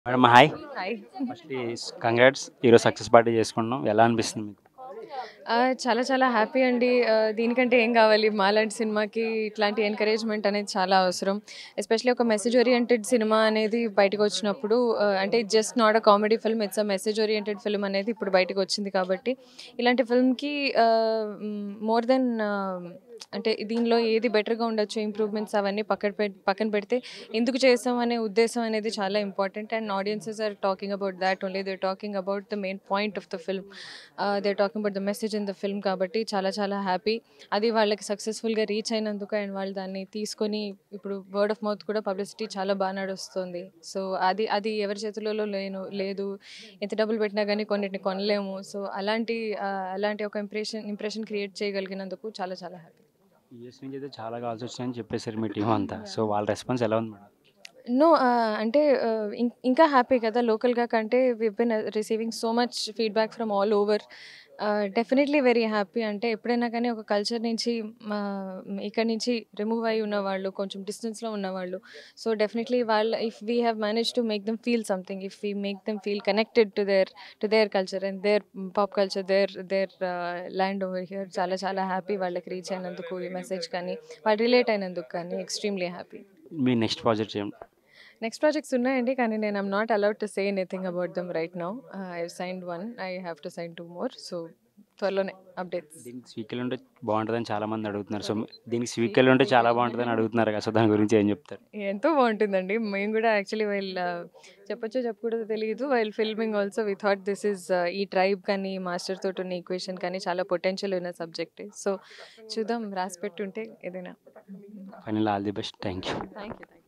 madam hi hi first congrats ఈరోజు success party చేసుకున్నాం ఎలా అనిపిస్తుంది మీకు ఆ, చాలా చాలా హ్యాపీ అండి ఆ, దీనికంటే ఏం కావాలి మాలాంటి సినిమాకి ఇట్లాంటి ఎంకరేజ్మెంట్ అనేది చాలా అవసరం ఎస్పెషల్లీ ఒక మెసేజ్ ఓరియంటెడ్ సినిమా అనేది బయటకు వచ్చినప్పుడు ఆ, అంటే just not a comedy film it's a message oriented film అనేది ఇప్పుడు బయటకు వచ్చింది కాబట్టి ఇలాంటి ఫిల్మ్కి మోర్ దెన్ అంటే దీనిలో ఏది బెటర్గా ఉండొచ్చు ఇంప్రూవ్మెంట్స్ అవన్నీ పక్కన పె పక్కన పెడితే ఎందుకు చేస్తాం అనే ఉద్దేశం అనేది చాలా important and audiences are talking about that only they talking about the main point of the film they talking about the message in the film కాబట్టి చాలా చాలా హ్యాపీ అది వాళ్ళకి సక్సెస్ఫుల్గా రీచ్ అయినందుకు అండ్ వాళ్ళు దాన్ని తీసుకొని ఇప్పుడు వర్డ్ ఆఫ్ మౌత్ కూడా పబ్లిసిటీ చాలా బాగా నడుస్తుంది సో అది అది ఎవరి చేతులలో లేను లేదు ఎంత డబ్బులు పెట్టినా కానీ కొన్నిటిని కొనలేము సో అలాంటి ఆ, అలాంటి ఒక ఇంప్రెషన్ ఇంప్రెషన్ క్రియేట్ చేయగలిగినందుకు చాలా చాలా హ్యాపీ యూఎస్ నుంచి అయితే చాలా కాల్స్ వచ్చాయని చెప్పేశారు మీ టీం అంతా సో వాళ్ళ రెస్పాన్స్ ఎలా ఉంది మేడం నో అంటే uh, ఇం- ఇంకా హ్యాపీ కదా లోకల్గా కంటే we bin receiving so much feedback from all over definitely very happy అంటే ఎప్పుడైనా కానీ ఒక కల్చర్ నుంచి ఇక్కడ నుంచి రిమూవ్ అయి ఉన్నవాళ్ళు కొంచెం డిస్టెన్స్లో ఉన్నవాళ్ళు సో డెఫినెట్లీ వాళ్ళ if we have manage to make them feel something if we make them feel connected to their to their culture and their pop culture their their land over here చాలా చాలా happy వాళ్ళకి reach అయినందుకు ఈ message కానీ వాళ్ళు relate అయినందుకు కానీ extremely happy మీ నెక్స్ట్ ప్రాజెక్ట్ చేయండి నెక్స్ట్ ప్రాజెక్ట్స్ ఉన్నాయండి కానీ నేను I'm not allowed to say anything about them right now I signed one I have to sign two more so త్వరలోనే అప్డేట్స్ దీనికి స్వీకల్ ఉంటే బాగుంటుందని చాలా మంది అడుగుతున్నారు సో దీనికి స్వీకల్ ఉంటే చాలా బాగుంటుందని అడుగుతున్నారు కదా సో దాని గురించి ఏం చెప్తారు ఎంతో బాగుంటుందండి మేము కూడా యాక్చువల్లీ వైల్ చెప్పొచ్చో చెప్పకూడదో తెలియదు while filming also we thought this is ఈ ట్రైబ్ కానీ మాస్టర్ తోటి ఉన్న ఈక్వేషన్ కానీ చాలా పొటెన్షియల్ ఉన్న సబ్జెక్ట్ సో చూద్దాం రాసి పెట్టుంటే ఏదైనా final all the best thank you thank you thank you